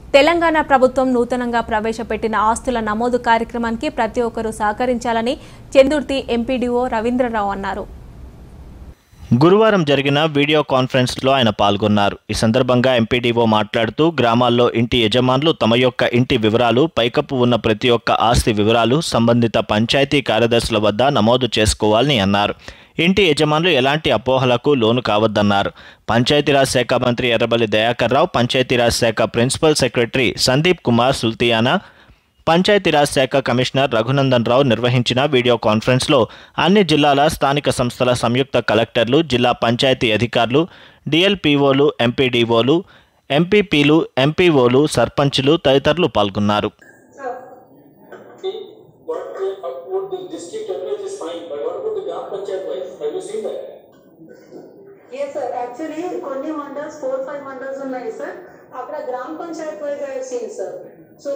తెలంగాణ ప్రభుత్వం నూతనంగా ప్రవేశపెట్టిన ఆస్తుల నమోదు కార్యక్రమానికి ప్రతి ఒక్కరూ సహకరించాలని చెందుర్తి ఎంపీడీఓ రవీంద్రరావు అన్నారు గురువారం జరిగిన వీడియో కాన్ఫరెన్స్లో ఆయన పాల్గొన్నారు ఈ సందర్భంగా ఎంపీడీఓ మాట్లాడుతూ గ్రామాల్లో ఇంటి యజమానులు తమ యొక్క ఇంటి వివరాలు పైకప్పు ఉన్న ప్రతి ఒక్క ఆస్తి వివరాలు సంబంధిత పంచాయతీ కార్యదర్శుల వద్ద నమోదు చేసుకోవాలని అన్నారు ఇంటి యజమానులు ఎలాంటి అపోహలకు లోను కావద్దన్నారు పంచాయతీరాజ్ శాఖ మంత్రి ఎర్రబల్లి దయాకర్ రావు పంచాయతీరాజ్ శాఖ ప్రిన్సిపల్ సెక్రటరీ సందీప్ కుమార్ సుల్తియానా పంచాయతీరాజ్ శాఖ కమిషనర్ రఘునందన్ రావు నిర్వహించిన వీడియో కాన్ఫరెన్స్లో అన్ని జిల్లాల స్థానిక సంస్థల సంయుక్త కలెక్టర్లు జిల్లా పంచాయతీ అధికారులు డిఎల్పిఓలు ఎంపీడీఓలు ఎంపీపీలు ఎంపీఓలు సర్పంచులు తదితరులు పాల్గొన్నారు See, what, uh, what the district average is fine, but what about the Gram Panchayat wise? Have you seen that? Yes sir actually కొన్ని మండల్స్ ఫోర్ ఫైవ్ మండల్స్ ఉన్నాయి సార్ అక్కడ గ్రామ panchayat wise I seen sir so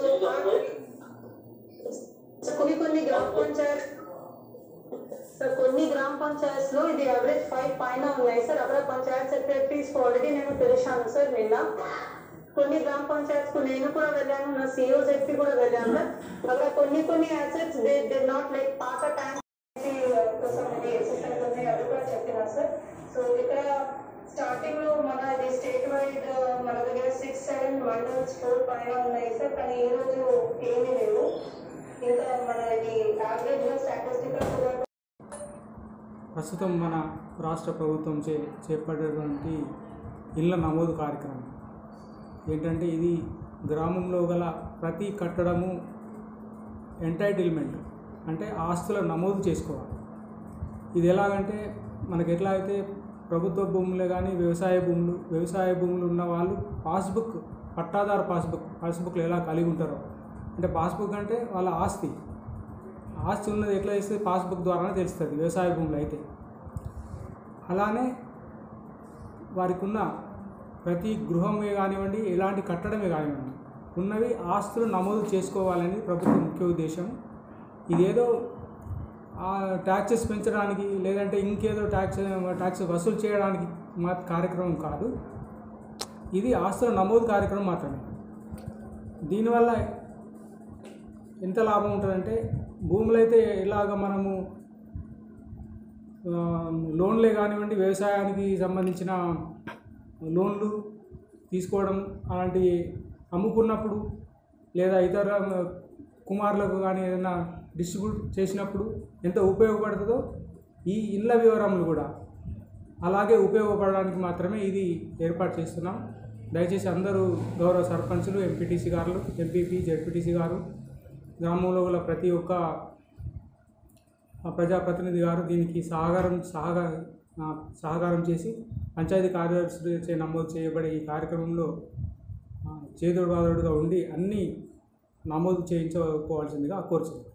కొన్ని కొన్ని గ్రామ Panchayat sir కొన్ని గ్రామ పంచాయత్స్ లో ఇది అవరేజ్ ఫైవ్ పైన ఉన్నాయి సార్ అక్కడ పంచాయత్ సెక్రటరీస్ ఆల్రెడీ నేను పిలిచాను సార్ నిన్న కొన్ని గ్రామ పంచాయత్స్ కు నేను కూడా వెళ్ళాను నా సిఓ చెప్పి కూడా వెళ్ళాను సార్ అక్కడ కొన్ని కొన్ని assets they they not like పాత ట్యాంక్ కోసం ఇది అసిస్టెంట్ ఉన్నాయి అది కూడా చెప్పినా సార్ సో ఇక్కడ స్టార్టింగ్ లో మన ఇది స్టేట్ వైడ్ మన దగ్గర సిక్స్ సెవెన్ మండల్స్ ఫోర్ పైన ఉన్నాయి సార్ కానీ ఈ రోజు ఏమీ లేవు ఇంకా మన ఇది యావరేజ్ గా స్టాటిస్టికల్ కూడా ప్రస్తుతం మన రాష్ట్ర ప్రభుత్వం చే చేపట్టేటువంటి ఇళ్ళ నమోదు కార్యక్రమం ఏంటంటే ఇది గ్రామంలో గల ప్రతి కట్టడము ఎంటైటిల్మెంట్ అంటే ఆస్తుల నమోదు చేసుకోవాలి ఇది ఎలాగంటే మనకి ఎట్లా అయితే ప్రభుత్వ భూములే కానీ వ్యవసాయ భూములు వ్యవసాయ భూములు ఉన్న వాళ్ళు పాస్బుక్ పట్టాదారు పాస్బుక్ పాస్బుక్లు ఎలా కలిగి ఉంటారో అంటే పాస్బుక్ అంటే వాళ్ళ ఆస్తి ఆస్తి ఉన్నది ఎట్లా చేస్తే పాస్బుక్ ద్వారానే తెలుస్తుంది వ్యవసాయ భూములు అయితే అలానే వారికి ఉన్న ప్రతి గృహమే కానివ్వండి ఎలాంటి కట్టడమే కానివ్వండి ఉన్నవి ఆస్తులు నమోదు చేసుకోవాలని ప్రభుత్వ ముఖ్య ఉద్దేశం ఇదేదో ట్యాక్సెస్ పెంచడానికి లేదంటే ఇంకేదో ట్యాక్స్ ట్యాక్స్ వసూలు చేయడానికి మా కార్యక్రమం కాదు ఇది ఆస్తుల నమోదు కార్యక్రమం మాత్రమే దీనివల్ల ఎంత లాభం ఉంటుందంటే భూములు అయితే ఇలాగ మనము ఆ, లోన్లే కానివ్వండి వ్యవసాయానికి సంబంధించిన లోన్లు తీసుకోవడం అలాంటివి అమ్ముకున్నప్పుడు లేదా ఇతర కుమారులకు కానీ ఏదైనా డిస్ట్రిబ్యూట్ చేసినప్పుడు ఎంత ఉపయోగపడుతుందో ఈ ఇళ్ళ వివరములు కూడా అలాగే ఉపయోగపడడానికి మాత్రమే ఇది ఏర్పాటు చేస్తున్నాం దయచేసి అందరూ గౌరవ సర్పంచులు ఎంపీటీసీ గారు ఎంపీపీ జెడ్పీటీసీ గారు గ్రామంలో గల ప్రతి ఒక్క ఆ ప్రజాప్రతినిధి గారు దీనికి సహకారం సహకార ఆ, సహకారం చేసి పంచాయతీ కార్యదర్శులు చే నమోదు చేయబడే ఈ కార్యక్రమంలో ఆ, చేదోడు బాదోడుగా ఉండి అన్నీ నమోదు చేయించుకోవాల్సిందిగా కోరుచున్నాను